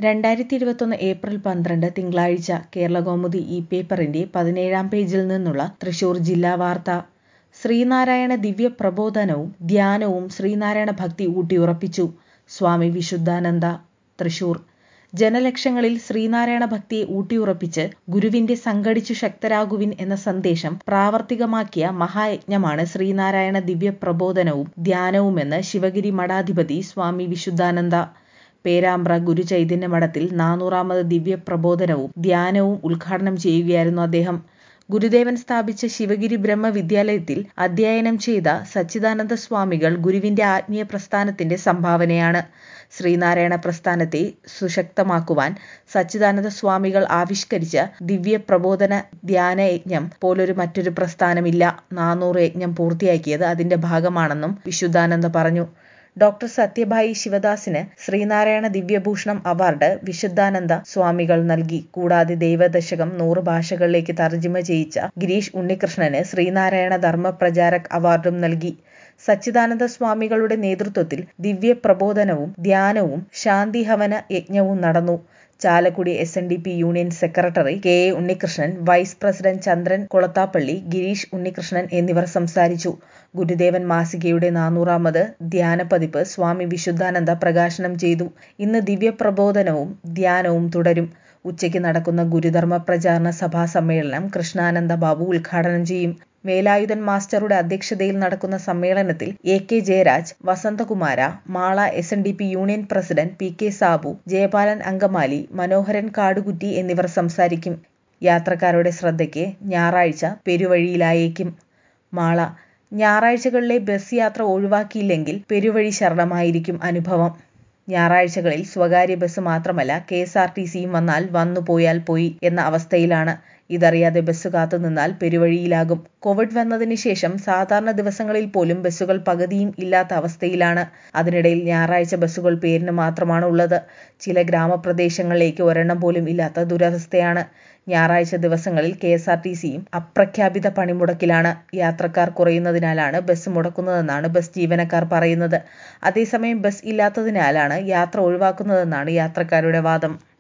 രണ്ടായിരത്തി ഇരുപത്തൊന്ന് ഏപ്രിൽ പന്ത്രണ്ട് തിങ്കളാഴ്ച കേരളകൗമുദി ഈ പേപ്പറിന്റെ പതിനേഴാം പേജിൽ നിന്നുള്ള തൃശൂർ ജില്ലാ വാർത്ത ശ്രീനാരായണ ദിവ്യപ്രബോധനവും ധ്യാനവും ശ്രീനാരായണ ഭക്തി ഊട്ടിയുറപ്പിച്ചു സ്വാമി വിശുദ്ധാനന്ദ തൃശൂർ ജനലക്ഷങ്ങളിൽ ശ്രീനാരായണ ഭക്തിയെ ഊട്ടിയുറപ്പിച്ച് ഗുരുവിന്റെ സംഘടിച്ചു ശക്തരാകുവിൻ എന്ന സന്ദേശം പ്രാവർത്തികമാക്കിയ മഹായജ്ഞമാണ് ശ്രീനാരായണ ദിവ്യപ്രബോധനവും ധ്യാനവുമെന്ന് ശിവഗിരി മഠാധിപതി സ്വാമി വിശുദ്ധാനന്ദ പേരാമ്പ്ര ഗുരുചൈതന്യ മഠത്തിൽ നാനൂറാമത് ദിവ്യപ്രബോധനവും ധ്യാനവും ഉദ്ഘാടനം ചെയ്യുകയായിരുന്നു അദ്ദേഹം ഗുരുദേവൻ സ്ഥാപിച്ച ശിവഗിരി ബ്രഹ്മവിദ്യാലയത്തിൽ അധ്യയനം ചെയ്ത സച്ചിദാനന്ദ സ്വാമികൾ ഗുരുവിന്റെ ആത്മീയ പ്രസ്ഥാനത്തിന്റെ സംഭാവനയാണ് ശ്രീനാരായണ പ്രസ്ഥാനത്തെ സുശക്തമാക്കുവാൻ സച്ചിദാനന്ദ സ്വാമികൾ ആവിഷ്കരിച്ച ദിവ്യപ്രബോധന ധ്യാന യജ്ഞം പോലൊരു മറ്റൊരു പ്രസ്ഥാനമില്ല നാനൂറ് യജ്ഞം പൂർത്തിയാക്കിയത് അതിന്റെ ഭാഗമാണെന്നും വിശുദ്ധാനന്ദ പറഞ്ഞു ഡോക്ടർ സത്യഭായി ശിവദാസിന് ശ്രീനാരായണ ദിവ്യഭൂഷണം അവാർഡ് വിശുദ്ധാനന്ദ സ്വാമികൾ നൽകി കൂടാതെ ദൈവദശകം നൂറ് ഭാഷകളിലേക്ക് തർജിമ ചെയ്യിച്ച ഗിരീഷ് ഉണ്ണികൃഷ്ണന് ശ്രീനാരായണ ധർമ്മ പ്രചാരക് അവാർഡും നൽകി സച്ചിദാനന്ദ സ്വാമികളുടെ നേതൃത്വത്തിൽ ദിവ്യപ്രബോധനവും ധ്യാനവും ശാന്തിഹവന യജ്ഞവും നടന്നു Chalakudy S N D P union secretary K A Unnikrishnan vice president Chandran Kulathappilly Gireesh Unnikrishnan എന്നിവർ സംസാരിച്ചു ഗുരുദേവൻ മാസികയുടെ നാനൂറാമത് ധ്യാനപ്പതിപ്പ് സ്വാമി വിശുദ്ധാനന്ദ പ്രകാശനം ചെയ്തു ഇന്ന് ദിവ്യപ്രബോധനവും ധ്യാനവും തുടരും ഉച്ചയ്ക്ക് നടക്കുന്ന ഗുരുധർമ്മ പ്രചാരണ സഭാ സമ്മേളനം കൃഷ്ണാനന്ദ ബാബു ഉദ്ഘാടനം ചെയ്യും വേലായുധൻ മാസ്റ്ററുടെ അധ്യക്ഷതയിൽ നടക്കുന്ന സമ്മേളനത്തിൽ എ കെ ജയരാജ് വസന്തകുമാര Mala S N D P union president P K Sabu Jayapalan Angamaly Manoharan Kadukutty എന്നിവർ സംസാരിക്കും യാത്രക്കാരുടെ ശ്രദ്ധയ്ക്ക് ഞായറാഴ്ച പെരുവഴിയിലായേക്കും മാള ഞായറാഴ്ചകളിലെ ബസ് യാത്ര ഒഴിവാക്കിയില്ലെങ്കിൽ പെരുവഴി ശരണമായിരിക്കും അനുഭവം ഞായറാഴ്ചകളിൽ സ്വകാര്യ ബസ് മാത്രമല്ല കെ എസ് ആർ ടി സിയും വന്നാൽ വന്നു പോയാൽ പോയി എന്ന അവസ്ഥയിലാണ് ഇതറിയാതെ ബസ് കാത്തു നിന്നാൽ പെരുവഴിയിലാകും കോവിഡ് വന്നതിന് ശേഷം സാധാരണ ദിവസങ്ങളിൽ പോലും ബസ്സുകൾ പകുതിയും ഇല്ലാത്ത അവസ്ഥയിലാണ് അതിനിടയിൽ ഞായറാഴ്ച ബസ്സുകൾ പേരിന് മാത്രമാണ് ഉള്ളത് ചില ഗ്രാമപ്രദേശങ്ങളിലേക്ക് ഒരെണ്ണം പോലും ഇല്ലാത്ത ദുരവസ്ഥയാണ് ഞായറാഴ്ച ദിവസങ്ങളിൽ കെ എസ് ആർ ടി സിയും അപ്രഖ്യാപിത പണിമുടക്കിലാണ് യാത്രക്കാർ കുറയുന്നതിനാലാണ് ബസ് മുടക്കുന്നതെന്നാണ് ബസ് ജീവനക്കാർ പറയുന്നത് അതേസമയം ബസ് ഇല്ലാത്തതിനാലാണ് യാത്ര ഒഴിവാക്കുന്നതെന്നാണ് യാത്രക്കാരുടെ വാദം